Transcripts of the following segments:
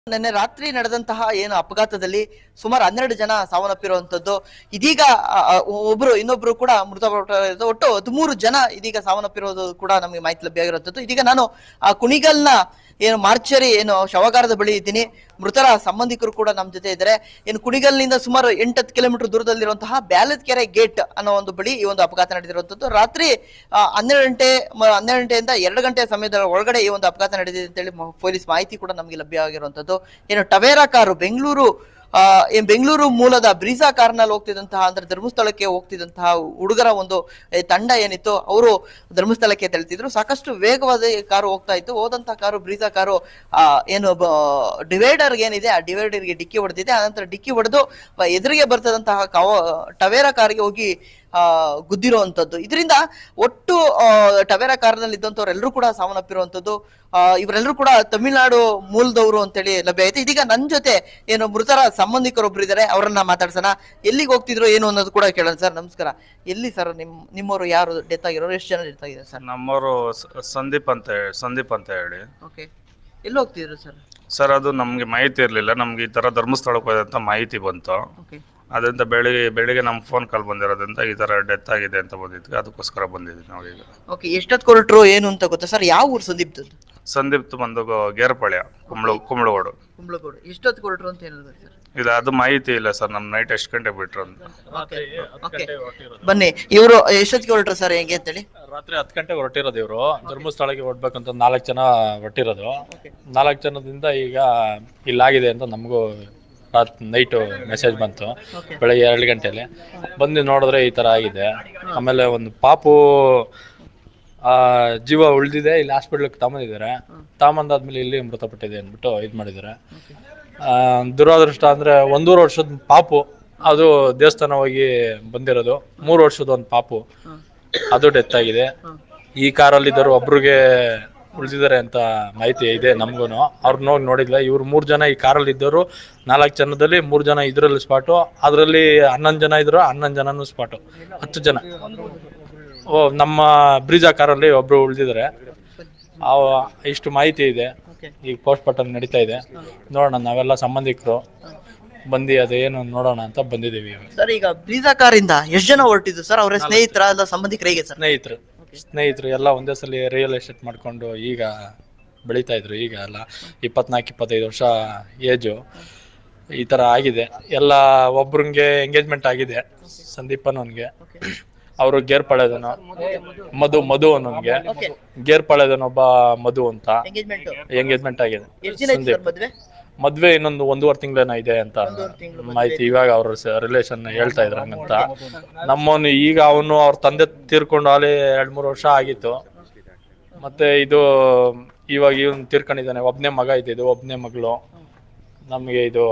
ನಿನ್ನೆ ರಾತ್ರಿ ನಡೆದಂತಹ ಏನು ಅಪಘಾತದಲ್ಲಿ ಸುಮಾರು ಹನ್ನೆರಡು ಜನ ಸಾವನ್ನಪ್ಪಿರುವಂತದ್ದು ಇದೀಗ ಆ, ಆ, ಒಬ್ರು ಇನ್ನೊಬ್ರು ಕೂಡ ಮೃತಪಟ್ಟಿರೋದು ಒಟ್ಟು ಹದಿಮೂರು ಜನ ಇದೀಗ ಸಾವನ್ನಪ್ಪಿರೋದು ಕೂಡ ನಮಗೆ ಮಾಹಿತಿ ಲಭ್ಯ ಆಗಿರುವಂತದ್ದು ಇದೀಗ ನಾನು ಆ ಕುಣಿಗಲ್ನ ಏನು ಮಾರ್ಚರಿ ಏನು ಶವಗಾರದ ಬಳಿ ಇದ್ದೀನಿ ಮೃತರ ಸಂಬಂಧಿಕರು ಕೂಡ ನಮ್ಮ ಜೊತೆ ಇದ್ದಾರೆ ಏನು ಕುಣಿಗಲ್ನಿಂದ ಸುಮಾರು ಎಂಟತ್ತು ಕಿಲೋಮೀಟರ್ ದೂರದಲ್ಲಿರುವಂತಹ ಬ್ಯಾಲದ್ಕೆರೆ ಗೇಟ್ ಅನ್ನೋ ಒಂದು ಬಳಿ ಈ ಒಂದು ಅಪಘಾತ ನಡೆದಿರುವಂತದ್ದು ರಾತ್ರಿ ಆ, ಹನ್ನೆರಡು ಗಂಟೆ ಮ- ಹನ್ನೆರಡು ಗಂಟೆಯಿಂದ ಎರಡು ಗಂಟೆ ಸಮಯದ ಒಳಗಡೆ ಈ ಒಂದು ಅಪಘಾತ ನಡೆದಿದೆ ಅಂತೇಳಿ ಮ- ಪೊಲೀಸ್ ಮಾಹಿತಿ ಕೂಡ ನಮಗೆ ಲಭ್ಯ ಆಗಿರುವಂತದ್ದು ಏನು ಟವೇರಾ ಕಾರು ಬೆಂಗಳೂರು ಆ, ಏನ್ ಬೆಂಗಳೂರು ಮೂಲದ ಬ್ರೀಸಾ ಕಾರ್ನಲ್ಲಿ ಹೋಗ್ತಿದ್ದಂತಹ ಅಂದ್ರೆ ಧರ್ಮಸ್ಥಳಕ್ಕೆ ಹೋಗ್ತಿದ್ದಂತಹ ಹುಡುಗರ ಒಂದು ಏ, ತಂಡ ಏನಿತ್ತು ಅವರು ಧರ್ಮಸ್ಥಳಕ್ಕೆ ತೆರಳ್ತಿದ್ರು ಸಾಕಷ್ಟು ವೇಗವಾದ ಈ ಕಾರು ಹೋಗ್ತಾ ಇತ್ತು ಹೋದಂತಹ ಕಾರು ಬ್ರೀಸಾ ಕಾರು ಆ, ಏನು ಡಿವೈಡರ್ ಏನಿದೆ ಆ ಡಿವೈಡರ್ಗೆ ಡಿಕ್ಕಿ ಹೊಡೆದಿದೆ ಆನಂತರ ಡಿಕ್ಕಿ ಹೊಡೆದು ಎದುರಿಗೆ ಬರ್ತದಂತಹ ಕವ ಟವೇರಾ ಕಾರಿಗೆ ಹೋಗಿ ಆ ಗುದ್ದಿರುವಂತದ್ದು ಇದರಿಂದ ಒಟ್ಟು ಆ, ಟವೇರಾ ಕಾರ್ನಲ್ಲಿ ಇದ್ದಂಥವ್ರೆಲ್ಲರೂ ಕೂಡ ಸಾವನ್ನಪ್ಪಿರುವಂತದ್ದು ಆ, ಇವರೆಲ್ಲರೂ ಕೂಡ ತಮಿಳುನಾಡು ಮೂಲದವರು ಅಂತೇಳಿ ಲಭ್ಯ ಆಯ್ತು ಇದೀಗ ನನ್ನ ಜೊತೆ ಏನು ಮೃತರ ಸಂಬಂಧಿಕರೊಬ್ರು ಇದ್ದಾರೆ ಅವರನ್ನ ಮಾತಾಡ್ಸೋಣ ಎಲ್ಲಿಗೆ ಹೋಗ್ತಿದ್ರು ಏನು ಅನ್ನೋದು ಕೂಡ ಕೇಳೋಣ ಸರ್ ನಮಸ್ಕಾರ ಎಲ್ಲಿ ಸರ್ ನಿಮ್ ನಿಮ್ಮವರು ಯಾರು ಡೆತ್ ಆಗಿರೋರು ಎಷ್ಟು ಜನ ಡೆತ್ ಆಗಿದ್ದಾರೆ ಸರ್ ನಮ್ಮವರು ಸ- ಸಂದೀಪ್ ಅಂತ ಹೇಳಿ ಸಂದೀಪ್ ಅಂತ ಹೇಳಿ ಓಕೆ ಎಲ್ಲಿ ಹೋಗ್ತಿದ್ರು ಸರ್ ಸರ್ ಅದು ನಮಗೆ ಮಾಹಿತಿ ಇರಲಿಲ್ಲ ನಮ್ಗೆ ಈ ಥರ ಧರ್ಮಸ್ಥಳಕ್ಕೆ ಹೋದಂತ ಮಾಹಿತಿ ಬಂತು ಓಕೆ ಅದರಿಂದ ಬೆಳಿಗ್ಗೆ ಬೆಳಿಗ್ಗೆ ನಮ್ಮ ಫೋನ್ ಕಾಲ್ ಬಂದಿರೋದ್ರಿಂದ ಈ ಥರ ಡೆತ್ ಆಗಿದೆ ಅಂತ ಬಂದಿದ್ವಿ ಅದಕ್ಕೋಸ್ಕರ ಬಂದಿದ್ವಿ ನಾವು ಈಗ ಓಕೆ ಎಷ್ಟೊತ್ತು ಕೊರಟ್ರು ಏನು ಅಂತ ಗೊತ್ತಾ ಸರ್ ಯಾವ ಊರು ಸಂದೀಪ್ದು ಸಂದೀಪ್ ಬಂದು ಗೋ- ಗೇರ್ಪಾಳ್ಯ ಕುಂಬಳ ಕುಂಬಳಗೋಡು ಕುಂಬ್ಳಗೋಡು ಎಷ್ಟೊತ್ತು ಕೊರಟ್ರು ಅಂತ ಹೇಳಿದ್ರು ಸರ್ ಇದು ಅದು ಮಾಹಿತಿ ಇಲ್ಲ ಸರ್ ನಮ್ಮ ನೈಟ್ ಎಷ್ಟು ಗಂಟೆ ಬಿಟ್ರು ಅಂತ ಓಕೆ ಬನ್ನಿ ಇವರು ಎಷ್ಟೊತ್ತಿಗೆ ಹೊರಟ್ರು ಸರ್ ಹೆಂಗೆ ಅಂತೇಳಿ ರಾತ್ರಿ ಹತ್ತು ಗಂಟೆಗೆ ಹೊರಟಿರೋದು ಇವರು ಧರ್ಮಸ್ಥಳಕ್ಕೆ ಹೊರಡ್ಬೇಕಂತ ನಾಲ್ಕು ಜನ ಹೊರಟಿರೋದು ನಾಲ್ಕು ಜನದಿಂದ ಈಗ ಇಲ್ಲಾಗಿದೆ ಅಂತ ನಮಗೂ ರಾತ್ ನೈಟು ಮೆಸೇಜ್ ಬಂತು ಬೆಳಗ್ಗೆ ಎರಡು ಗಂಟೆಲಿ ಬಂದು ನೋಡಿದ್ರೆ ಈ ಥರ ಆಗಿದೆ ಆಮೇಲೆ ಒಂದು ಪಾಪು ಆ, ಜೀವ ಉಳಿದಿದೆ ಇಲ್ಲಿ ಹಾಸ್ಪಿಟ್ಲಿಗೆ ತಗೊಂಬಂದಿದ್ದಾರೆ ತಗೊಂಬಂದಾದ್ಮೇಲೆ ಇಲ್ಲಿ ಮೃತಪಟ್ಟಿದೆ ಅಂದ್ಬಿಟ್ಟು ಇದು ಮಾಡಿದ್ದಾರೆ ಆ, ದುರಾದೃಷ್ಟ ಅಂದರೆ ಒಂದೂವರೆ ವರ್ಷದ ಪಾಪು ಅದು ದೇವಸ್ಥಾನ ಹೋಗಿ ಬಂದಿರೋದು ಮೂರು ವರ್ಷದ ಒಂದು ಪಾಪು ಅದು ಡೆತ್ ಆಗಿದೆ ಈ ಕಾರಲ್ಲಿದ್ದರು ಒಬ್ರಿಗೆ ಉಳಿದಿದ್ದಾರೆ ಅಂತ ಮಾಹಿತಿ ಇದೆ ನಮಗೂ ಅವ್ರನ್ನ ಹೋಗಿ ನೋಡಿಲ್ಲ ಇವ್ರು ಮೂರು ಜನ ಈ ಕಾರಲ್ಲಿ ಇದ್ದವರು ನಾಲ್ಕು ಜನದಲ್ಲಿ ಮೂರು ಜನ ಇದರಲ್ಲಿ ಸ್ಪಾಟು ಅದರಲ್ಲಿ ಹನ್ನೊಂದು ಜನ ಇದ್ರು ಹನ್ನೊಂದು ಜನನೂ ಸ್ಪಾಟು ಹತ್ತು ಜನ ಓ ನಮ್ಮ ಬ್ರಿಜಾ ಕಾರಲ್ಲಿ ಒಬ್ರು ಉಳಿದಿದ್ದಾರೆ ಇಷ್ಟು ಮಾಹಿತಿ ಇದೆ ಈಗ ಪೋಸ್ಟ್ ಮಾರ್ಟಮ್ ನಡೀತಾ ಇದೆ ನೋಡೋಣ ನಾವೆಲ್ಲ ಸಂಬಂಧಿಕರು ಬಂದು ಅದೇನು ನೋಡೋಣ ಅಂತ ಬಂದಿದ್ದೀವಿ ಇವಾಗ. ಸರ್ ಈಗ ಬ್ರೀಸಾ ಕಾರಿಂದ ಎಷ್ಟು ಜನ ಹೊರಟಿದ್ರು ಸರ್ ಅವರ ಸ್ನೇಹಿತರ ಅಲ್ಲ ಸಂಬಂಧಿಕರ ಹೇಗೆ ಸರ್ ಸ್ನೇಹಿತರು ಸ್ನೇಹಿತರು ಎಲ್ಲ ಒಂದೇ ಸಲ ರಿಯಲ್ ಎಸ್ಟೇಟ್ ಮಾಡ್ಕೊಂಡು ಈಗ ಬೆಳೀತಾ ಇದ್ರು ಈಗ ಎಲ್ಲ ಇಪ್ಪತ್ನಾಲ್ಕು ಇಪ್ಪತ್ತೈದು ವರ್ಷ ಏಜು ಈ ಥರ ಆಗಿದೆ ಎಲ್ಲ ಒಬ್ರಿಗೆ ಎಂಗೇಜ್ಮೆಂಟ್ ಆಗಿದೆ ಸಂದೀಪ್ ಅನ್ನೋನ್ಗೆ ಅವರು ಗೇರ್ಪಾಳ್ಯದನು ಮಧು ಮಧು ಅನ್ನೋನ್ಗೆ ಗೇರ್ಪಾಳ್ಯದನೊಬ್ಬ ಮಧು ಅಂತ ಎಂಗೇಜ್ಮೆಂಟ್ ಎಂಗೇಜ್ಮೆಂಟ್ ಆಗಿದೆ ಎಷ್ಟು ದಿನ ಆಯ್ತು ಸರ್ ಮದ್ವೆ ಮದ್ವೆ ಇನ್ನೊಂದು ಒಂದೂವರೆ ತಿಂಗಳೇನೋ ಇದೆ ಅಂತ ತಿಂಗ್ಳು ಮಾಹಿತಿ ಇವಾಗ ಅವ್ರ ರಿಲೇಷನ್ ಹೇಳ್ತಾ ಇದ್ರ ಹಂಗಂತ ನಮ್ಮವನು ಈಗ ಅವನು ಅವ್ರ ತಂದೆ ತೀರ್ಕೊಂಡು ಅಲ್ಲಿ ಎರಡ್ ಮೂರು ವರ್ಷ ಆಗಿತ್ತು ಮತ್ತೆ ಇದು ಇವಾಗ ಇವನು ತೀರ್ಕೊಂಡಿದ್ದಾನೆ ಒಬ್ನೇ ಮಗ ಇದ್ದಿದ್ದು ಒಬ್ನೇ ಮಗಳು ನಮಗೆ ಇದು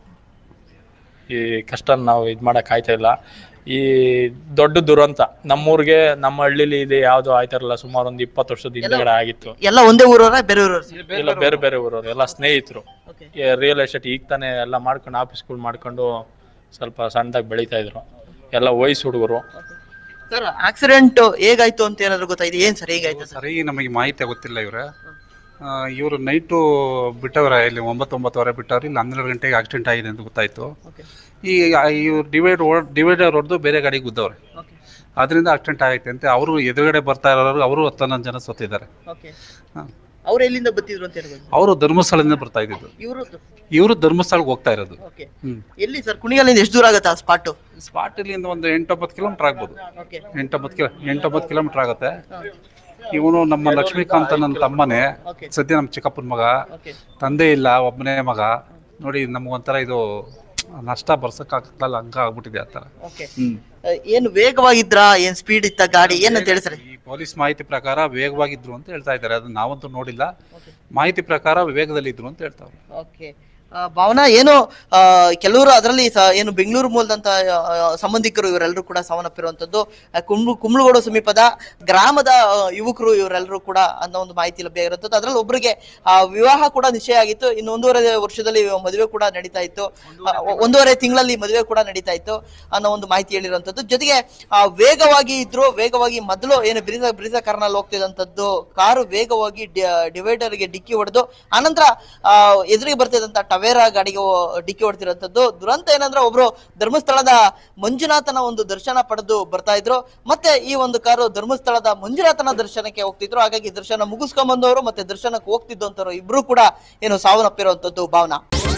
ಈ ಕಷ್ಟ ನಾವು ಇದು ಮಾಡಕ್ ಆಯ್ತಾ ಇಲ್ಲ ಈ ದೊಡ್ಡ ದುರಂತ ನಮ್ಮೂರಿಗೆ ನಮ್ಮ ಹಳ್ಳಿಲಿ ಇದೆ ಯಾವ್ದು ಆಯ್ತಾ ಇರಲ್ಲ ಸುಮಾರು ಒಂದು ಇಪ್ಪತ್ತು ವರ್ಷದ ಹಿಂದೆಗಡೆ ಆಗಿತ್ತು ಎಲ್ಲ ಒಂದೇ ಊರವರ ಬೇರೆ ಊರವ್ರ ಇಲ್ಲ ಬೇರೆ ಬೇರೆ ಊರವ್ರು ಎಲ್ಲ ಸ್ನೇಹಿತರು ಓಕೆ ರಿಯಲ್ ಎಸ್ಟೇಟ್ ಈಗ ತಾನೇ ಎಲ್ಲ ಮಾಡ್ಕೊಂಡು ಆಫೀಸ್ಗಳು ಮಾಡ್ಕೊಂಡು ಸ್ವಲ್ಪ ಸಣ್ಣದಾಗಿ ಬೆಳೀತಾ ಇದ್ರು ಎಲ್ಲ ವಯಸ್ಸು ಹುಡುಗರು ಸರ್ ಆಕ್ಸಿಡೆಂಟ್ ಹೇಗಾಯ್ತು ಅಂತ ಏನಾದ್ರು ಗೊತ್ತಾಯ್ತು ಏನ್ ಸರ್ ಹೇಗಾಯ್ತು ಸರ್ ಸರಿ ನಮಗೆ ಮಾಹಿತಿ ಗೊತ್ತಿಲ್ಲ ಇವ್ರೆ ಇವರು ನೈಟು ಬಿಟ್ಟವ್ರೆ ಇಲ್ಲಿ ಒಂಬತ್ತು ಒಂಬತ್ತುವರೆ ಬಿಟ್ಟವ್ರೆ ಇಲ್ಲಿ ಹನ್ನೆರಡು ಗಂಟೆಗೆ ಆಕ್ಸಿಡೆಂಟ್ ಆಗಿದೆ ಅಂತ ಗೊತ್ತಾಯ್ತು ಈ ಇವ್ರು ಡಿವೈಡ್ ಡಿವೈಡರ್ ಹೊಡೆದು ಬೇರೆ ಗಾಡಿಗೆ ಗುದ್ದವ್ರೆ ಅದರಿಂದ ಆಕ್ಸಿಡೆಂಟ್ ಆಗೈತೆ ಅಂತ ಅವರು ಎದುರುಗಡೆ ಬರ್ತಾ ಇರೋರು ಅವರು ಹತ್ತು ಹನ್ನೊಂದು ಜನ ಸತ್ತಿದ್ದಾರೆ ಓಕೆ ಹಾಂ. ಅವ್ರು ಎಲ್ಲಿಂದ ಬತ್ತಿದ್ರು ಅಂತ ಹೇಳ್ಬೋದು ಅವರು ಧರ್ಮಸ್ಥಳದಿಂದ ಬರ್ತಾ ಇದ್ದಿದ್ದು ಇವರು ಇವರು ಧರ್ಮಸ್ಥಳಕ್ಕೆ ಹೋಗ್ತಾ ಇರೋದು ಓಕೆ ಹ್ಮ್ ಎಲ್ಲಿ ಸರ್ ಕುಣಿಗಲ್ಲಿಂದ ಎಷ್ಟು ದೂರ ಆಗುತ್ತೆ ಆ ಸ್ಪಾಟು ಸ್ಪಾಟ್ ಇಲ್ಲಿಂದ ಒಂದು ಎಂಟೊಂಬತ್ತು ಕಿಲೋಮೀಟರ್ ಆಗ್ಬೋದು ಓಕೆ ಎಂಟೊಂಬತ್ತು ಕಿಲೋ ಎಂಟೊಂಬತ್ತು ಕಿಲೋಮೀಟರ್ ಆಗುತ್ತೆ ಇವನು ನಮ್ಮ ಲಕ್ಷ್ಮೀಕಾಂತ ನನ್ನ ತಮ್ಮನೇ Okay. ಸದ್ಯ ನಮ್ಮ ಚಿಕ್ಕಪ್ಪನ ಮಗ ಓಕೆ ತಂದೆ ಇಲ್ಲ ಒಬ್ಬನೇ ಮಗ ನೋಡಿ ನಮಗೊಂಥರ ಇದು ನಷ್ಟ ಬರ್ಸಕ್ಕಾಗತ್ತಲ್ಲ ಹಂಗ ಆಗ್ಬಿಟ್ಟಿದೆ ಆ ಥರ ಓಕೆ ಹ್ಮ್ ಏನು ವೇಗವಾಗಿದ್ರಾ ಏನ್ ಸ್ಪೀಡ್ ಇತ್ತ ಗಾಡಿ ಏನಂತ ಹೇಳಿ ಸರ್ ಈ ಪೊಲೀಸ್ ಮಾಹಿತಿ ಪ್ರಕಾರ ವೇಗವಾಗಿದ್ರು ಅಂತ ಹೇಳ್ತಾ ಇದ್ದಾರೆ ಅದು ನಾವಂತೂ ನೋಡಿಲ್ಲ ಮಾಹಿತಿ ಪ್ರಕಾರ ವೇಗದಲ್ಲಿದ್ರು ಅಂತ ಹೇಳ್ತಾವ್ರೆ ಓಕೆ ಆ, ಭಾವನಾ ಏನು ಆ, ಕೆಲವರು ಅದರಲ್ಲಿ ಸ- ಏನು ಬೆಂಗಳೂರು ಮೂಲದಂತ ಆ, ಸಂಬಂಧಿಕರು ಇವರೆಲ್ಲರೂ ಕೂಡ ಸಾವನ್ನಪ್ಪಿರುವಂತದ್ದು ಆ, ಕುಂಬ್ಳು ಕುಂಬ್ಳುಗೋಡು ಸಮೀಪದ ಗ್ರಾಮದ ಆ, ಯುವಕರು ಇವರೆಲ್ಲರೂ ಕೂಡ ಅನ್ನೋ ಒಂದು ಮಾಹಿತಿ ಲಭ್ಯ ಇರುತ್ತದೆ ಅದರಲ್ಲಿ ಒಬ್ಬರಿಗೆ ಆ, ವಿವಾಹ ಕೂಡ ನಿಶ್ಚಯ ಆಗಿತ್ತು ಇನ್ನು ಒಂದೂವರೆ ವರ್ಷದಲ್ಲಿ ಮದುವೆ ಕೂಡ ನಡೀತಾ ಇತ್ತು ಆ, ಒಂದೂವರೆ ತಿಂಗಳಲ್ಲಿ ಮದುವೆ ಕೂಡ ನಡೀತಾ ಇತ್ತು ಅನ್ನೋ ಒಂದು ಮಾಹಿತಿ ಹೇಳಿರುವಂತದ್ದು ಜೊತೆಗೆ ಆ, ವೇಗವಾಗಿ ಇದ್ರು ವೇಗವಾಗಿ ಮೊದಲು ಏನು ಬ್ರಿಜ ಬ್ರಿಜ ಕಾರ್ನಲ್ಲಿ ಹೋಗ್ತಿದ್ದಂಥದ್ದು ಕಾರು ವೇಗವಾಗಿ ಡಿವೈಡರ್ಗೆ ಡಿಕ್ಕಿ ಹೊಡೆದು ಆನಂತರ ಆ, ಎದುರಿಗೆ ಬರ್ತಿದ್ದಂತ ಟವೇರಾ ಗಾಡಿಗೆ ಹೋ- ಡಿಕ್ಕಿ ಹೊಡ್ತಿರೋಂಥದ್ದು ದುರಂತ ಏನಂದ್ರೆ ಒಬ್ರು ಧರ್ಮಸ್ಥಳದ ಮಂಜುನಾಥನ ಒಂದು ದರ್ಶನ ಪಡೆದು ಬರ್ತಾ ಇದ್ರು ಮತ್ತೆ ಈ ಒಂದು ಕಾರು ಧರ್ಮಸ್ಥಳದ ಮಂಜುನಾಥನ ದರ್ಶನಕ್ಕೆ ಹೋಗ್ತಿದ್ರು ಹಾಗಾಗಿ ದರ್ಶನ ಮುಗಿಸ್ಕೊಂಡ್ ಬಂದವರು ಮತ್ತೆ ದರ್ಶನಕ್ಕೆ ಹೋಗ್ತಿದ್ದಂತವ್ರು ಇಬ್ರು ಕೂಡ ಏನು ಸಾವನ್ನಪ್ಪಿರುವಂತದ್ದು ಭಾವನಾ